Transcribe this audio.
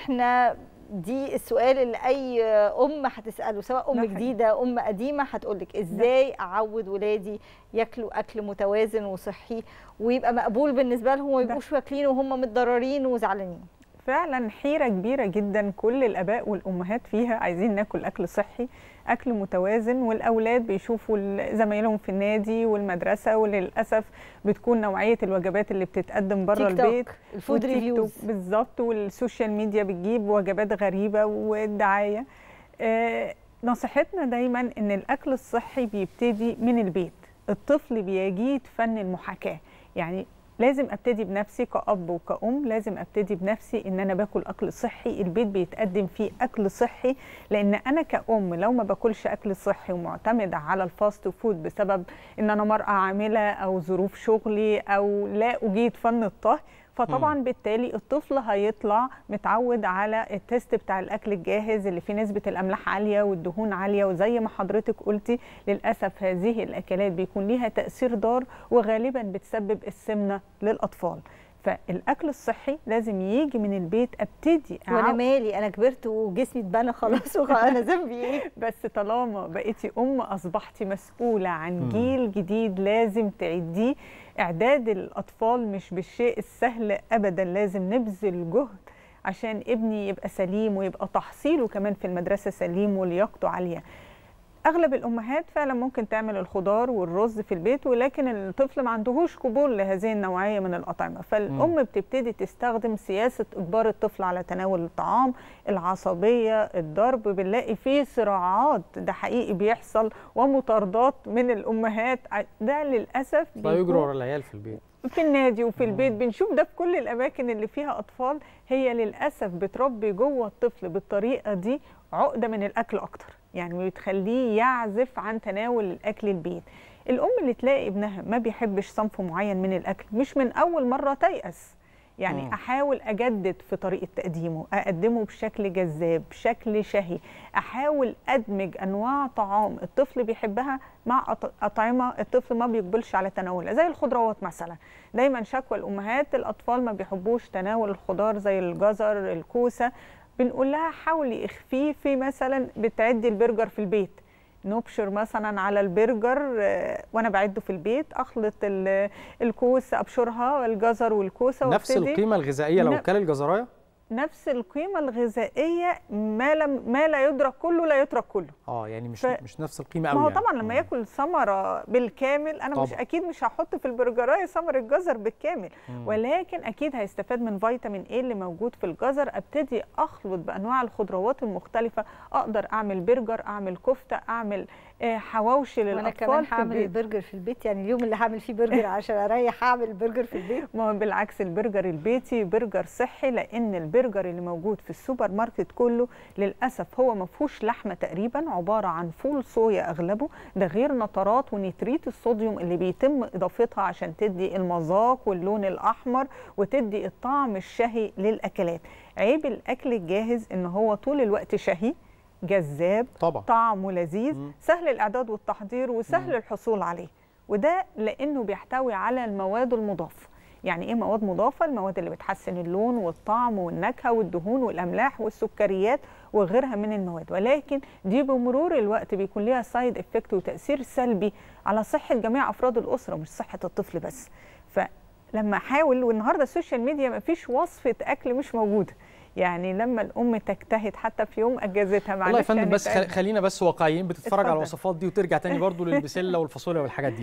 احنا دي السؤال اللي اي ام هتساله سواء ام ده حقيقي. جديده ام قديمه هتقول لك ازاي اعود ولادي ياكلوا اكل متوازن وصحي ويبقى مقبول بالنسبه لهم وما ده. يبقوش واكلين وهم متضررين وزعلانين فعلا حيرة كبيرة جدا كل الآباء والأمهات فيها عايزين ناكل أكل صحي أكل متوازن والأولاد بيشوفوا ال- زمايلهم في النادي والمدرسة وللأسف بتكون نوعية الوجبات اللي بتتقدم بره تيك توك البيت الفود والتيك توك ريفيوز بالظبط والسوشيال ميديا بتجيب وجبات غريبة والدعاية آه نصيحتنا دايما ان الاكل الصحي بيبتدي من البيت الطفل بيجيد فن المحاكاة يعني لازم ابتدي بنفسي كأب وكأم لازم ابتدي بنفسي ان انا باكل اكل صحي البيت بيتقدم فيه اكل صحي لان انا كأم لو ما باكلش اكل صحي ومعتمدة على الفاست فود بسبب ان انا مرأة عاملة او ظروف شغلي او لا اجيد فن الطهي فطبعا بالتالي الطفل هيطلع متعود على التيست بتاع الاكل الجاهز اللي فيه نسبه الاملاح عاليه والدهون عاليه وزي ما حضرتك قلتي للاسف هذه الاكلات بيكون ليها تاثير ضار وغالبا بتسبب السمنه للاطفال فالاكل الصحي لازم يجي من البيت ابتدي وانا أعو- مالي انا كبرت وجسمي اتبنى خلاص انا ذنبي ايه بس طالما بقيتي ام اصبحتي مسؤوله عن مم. جيل جديد لازم تعديه اعداد الاطفال مش بالشيء السهل ابدا لازم نبذل جهد عشان ابني يبقى سليم ويبقى تحصيله كمان في المدرسه سليم ولياقته عاليه اغلب الامهات فعلا ممكن تعمل الخضار والرز في البيت ولكن الطفل ما عندهوش قبول لهذه النوعيه من الاطعمه فالام بتبتدي تستخدم سياسه اجبار الطفل على تناول الطعام العصبيه الضرب بنلاقي فيه صراعات ده حقيقي بيحصل ومطاردات من الامهات ع- ده للاسف لا يجروا بيكون ورا العيال في البيت في النادي وفي البيت بنشوف ده في كل الاماكن اللي فيها اطفال هي للاسف بتربي جوه الطفل بالطريقه دي عقده من الاكل اكتر يعني بتخليه يعزف عن تناول الاكل البيت الام اللي تلاقي ابنها ما بيحبش صنف معين من الاكل مش من اول مره تيأس يعني مم. احاول اجدد في طريقه تقديمه اقدمه بشكل جذاب بشكل شهي احاول ادمج انواع طعام الطفل بيحبها مع أط- اطعمه الطفل ما بيقبلش على تناولها زي الخضروات مثلا دايما شكوى الامهات الاطفال ما بيحبوش تناول الخضار زي الجزر الكوسه بنقول لها حاولي اخفيه في مثلا بتعدي البرجر في البيت نبشر مثلا على البرجر آه، وانا بعده في البيت اخلط ال- الكوسه ابشرها الجزر والكوسه نفس وابتدي القيمه الغذائيه لو ن- كل الجزرايه نفس القيمه الغذائيه ما لم ما لا يدرك كله لا يترك كله اه يعني مش ف- مش نفس القيمه قوي ما هو يعني. طبعا لما مم. ياكل ثمره بالكامل انا مش طبعا. اكيد مش هحط في البرجرايه ثمره جزر بالكامل مم. ولكن اكيد هيستفاد من فيتامين ايه اللي موجود في الجزر ابتدي اخلط بانواع الخضروات المختلفه اقدر اعمل برجر اعمل كفته اعمل آه، حواوشي وانا للاطفال كمان في هعمل البيت البرجر في البيت يعني اليوم اللي هعمل فيه برجر عشان اريح هعمل البرجر في البيت ما هو بالعكس البرجر البيتي برجر صحي لان البرجر اللي موجود في السوبر ماركت كله للاسف هو ما فيهوش لحمه تقريبا عباره عن فول صويا اغلبه ده غير نترات ونتريت الصوديوم اللي بيتم اضافتها عشان تدي المذاق واللون الاحمر وتدي الطعم الشهي للاكلات عيب الاكل الجاهز ان هو طول الوقت شهي جذاب طبعا طعمه لذيذ مم. سهل الاعداد والتحضير وسهل مم. الحصول عليه وده لانه بيحتوي على المواد المضافه يعني ايه مواد مضافه المواد اللي بتحسن اللون والطعم والنكهه والدهون والاملاح والسكريات وغيرها من المواد ولكن دي بمرور الوقت بيكون ليها سايد افكت وتاثير سلبي على صحه جميع افراد الاسره مش صحه الطفل بس فلما احاول والنهارده السوشيال ميديا ما فيش وصفه اكل مش موجوده يعني لما الام تجتهد حتى في يوم اجازتها والله يا معلش فندم بس هنتعب. خلينا بس واقعيين بتتفرج على اتفضل. الوصفات دي وترجع تاني برضو للبسله والفاصوليا والحاجات دي